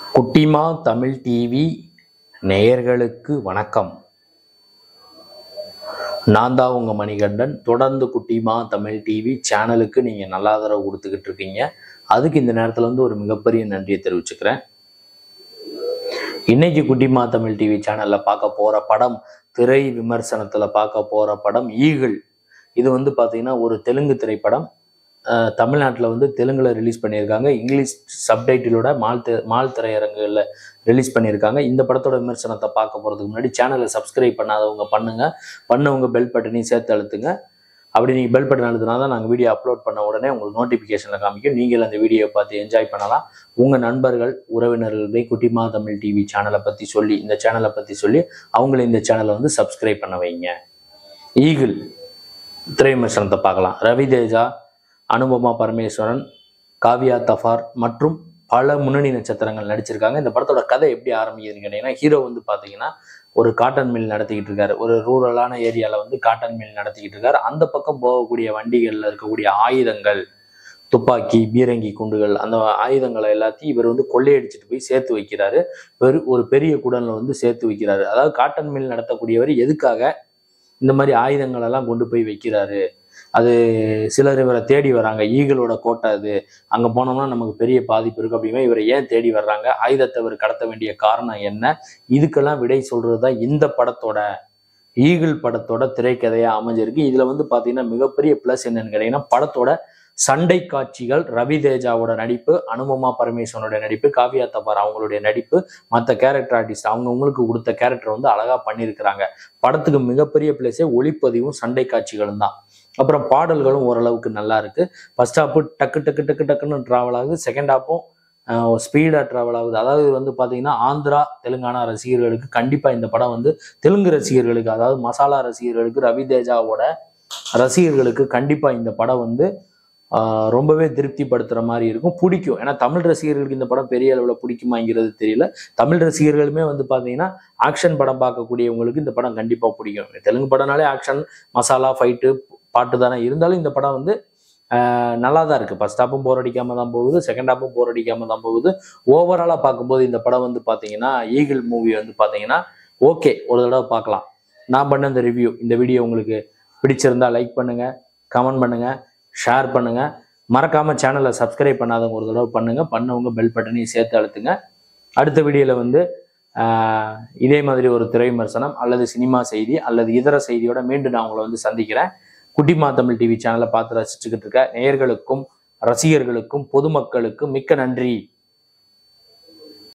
குட்டிமா தமிழ் டிவி நேயர்களுக்கு வணக்கம் நான் தான் உங்க மணிகண்டன் தொடர்ந்து குட்டிமா தமிழ் டிவி சேனலுக்கு நீங்க நல்ல ஆதரவு கொடுத்துக்கிட்டு இருக்கீங்க அதுக்கு இந்த நேரத்துல வந்து ஒரு மிகப்பெரிய நன்றியை தெரிவிச்சுக்கிறேன் இன்னைக்கு குட்டிமா தமிழ் டிவி சேனல்ல பார்க்க போற படம் திரை விமர்சனத்துல பார்க்க போற படம் ஈகிள் இது வந்து பாத்தீங்கன்னா ஒரு தெலுங்கு திரைப்படம் அஹ் தமிழ்நாட்டுல வந்து தெலுங்குல ரிலீஸ் பண்ணியிருக்காங்க இங்கிலீஷ் சப்டைட்டிலோட மால் தி மால் திரையரங்குகளில் ரிலீஸ் பண்ணியிருக்காங்க இந்த படத்தோட விமர்சனத்தை பார்க்க போறதுக்கு முன்னாடி சேனலை சப்ஸ்கிரைப் பண்ணாதவங்க பண்ணுங்க பண்ணவங்க பெல் பட்டனையும் சேர்த்து அழுத்துங்க அப்படி நீங்கள் பெல் பட்டன் அழுத்தினா தான் நாங்கள் வீடியோ அப்லோட் பண்ண உடனே உங்களுக்கு நோட்டிஃபிகேஷனில் காமிக்கும் நீங்கள் அந்த வீடியோவை பார்த்து என்ஜாய் பண்ணலாம் உங்கள் நண்பர்கள் உறவினர்களை குட்டிமா தமிழ் டிவி சேனலை பற்றி சொல்லி இந்த சேனலை பற்றி சொல்லி அவங்கள இந்த சேனலை வந்து சப்ஸ்கிரைப் பண்ண வைங்க ஈகிள் திரை விமர்சனத்தை பார்க்கலாம் ரவி தேஜா அனுபமா பரமேஸ்வரன் காவியா தஃபார் மற்றும் பல முன்னணி நட்சத்திரங்கள் நடிச்சிருக்காங்க இந்த படத்தோட கதை எப்படி ஆரம்பிக்குதுன்னு கேட்டிங்கன்னா ஹீரோ வந்து பார்த்தீங்கன்னா ஒரு காட்டன் மில் நடத்திக்கிட்டு இருக்காரு ஒரு ரூரலான ஏரியாவில் வந்து காட்டன் மில் நடத்திக்கிட்டு இருக்காரு அந்த பக்கம் போகக்கூடிய வண்டிகளில் இருக்கக்கூடிய ஆயுதங்கள் துப்பாக்கி பீரங்கி குண்டுகள் அந்த ஆயுதங்களை எல்லாத்தையும் இவர் வந்து கொள்ளையடிச்சிட்டு போய் சேர்த்து வைக்கிறாரு பெரு ஒரு பெரிய குடன்ல வந்து சேர்த்து வைக்கிறாரு அதாவது காட்டன் மில் நடத்தக்கூடியவர் எதுக்காக இந்த மாதிரி ஆயுதங்கள் எல்லாம் கொண்டு போய் வைக்கிறாரு அது சிலர் இவரை தேடி வராங்க ஈகளோட கோட்டை அது அங்க போனோம்னா நமக்கு பெரிய பாதிப்பு இருக்கு அப்படின்னா இவரை ஏன் தேடி வர்றாங்க ஆயுதத்தை இவர் கடத்த வேண்டிய காரணம் என்ன இதுக்கெல்லாம் விடை சொல்றது தான் இந்த படத்தோட ஈகிள் படத்தோட திரைக்கதையா அமைஞ்சிருக்கு இதுல வந்து பாத்தீங்கன்னா மிகப்பெரிய பிளஸ் என்னன்னு கேட்டீங்கன்னா படத்தோட சண்டை காட்சிகள் ரவி தேஜாவோட நடிப்பு அனுபமா பரமேஸ்வரனோட நடிப்பு காவியா தபார் அவங்களுடைய நடிப்பு மற்ற கேரக்டர் ஆர்டிஸ்ட் அவங்கவுங்களுக்கு கொடுத்த கேரக்டர் வந்து அழகா பண்ணியிருக்கிறாங்க படத்துக்கு மிகப்பெரிய பிளேஸே ஒளிப்பதிவும் சண்டை காட்சிகளும் தான் அப்புறம் பாடல்களும் ஓரளவுக்கு நல்லா இருக்கு ஃபர்ஸ்ட் ஹாப்பு டக்கு டக்கு டக்கு டக்குன்னு ட்ராவல் ஆகுது செகண்ட் ஹாப்பும் ஸ்பீடாக ட்ராவல் ஆகுது அதாவது வந்து பார்த்தீங்கன்னா ஆந்திரா தெலுங்கானா ரசிகர்களுக்கு கண்டிப்பாக இந்த படம் வந்து தெலுங்கு ரசிகர்களுக்கு அதாவது மசாலா ரசிகர்களுக்கு ரவி தேஜாவோட ரசிகர்களுக்கு கண்டிப்பாக இந்த படம் வந்து ஆஹ், ரொம்பவே திருப்திப்படுத்துகிற மாதிரி இருக்கும் பிடிக்கும் ஏன்னா தமிழ் ரசிகர்களுக்கு இந்த படம் பெரிய அளவில் பிடிக்குமாங்கிறது தெரியல தமிழ் ரசிகர்களுமே வந்து பார்த்தீங்கன்னா ஆக்ஷன் படம் பார்க்கக்கூடியவங்களுக்கு இந்த படம் கண்டிப்பாக பிடிக்கும் தெலுங்கு படம்னாலே ஆக்ஷன் மசாலா ஃபைட்டு பாட்டு தானே இருந்தாலும் இந்த படம் வந்து ஆஹ், நல்லா தான் இருக்குது ஃபர்ஸ்ட் ஹாப்பும் போர் அடிக்காம தான் போகுது செகண்ட் ஹாப்பும் போர் அடிக்காம தான் போகுது ஓவராலாக பார்க்கும்போது இந்த படம் வந்து பார்த்தீங்கன்னா ஈகிள் மூவி வந்து பார்த்தீங்கன்னா ஓகே ஒரு தடவை பார்க்கலாம் நான் பண்ண இந்த ரிவ்யூ இந்த வீடியோ உங்களுக்கு பிடிச்சிருந்தா லைக் பண்ணுங்க கமெண்ட் பண்ணுங்க ஷேர் பண்ணுங்க மறக்காம சேனலை சப்ஸ்கிரைப் பண்ணாதவங்க ஒரு தடவை பண்ணுங்க பண்ணவங்க பெல் பட்டனையும் சேர்த்து அழுத்துங்க அடுத்த வீடியோவில் வந்து ஆஹ், இதே மாதிரி ஒரு திரை விமர்சனம் அல்லது சினிமா செய்தி அல்லது இதர செய்தியோட மீண்டும் நான் உங்களை வந்து சந்திக்கிறேன் குட்டிமா தமிழ் டிவி சேனலை பார்த்து ரசிச்சுக்கிட்டு இருக்க நேயர்களுக்கும் ரசிகர்களுக்கும் பொதுமக்களுக்கும் மிக்க நன்றி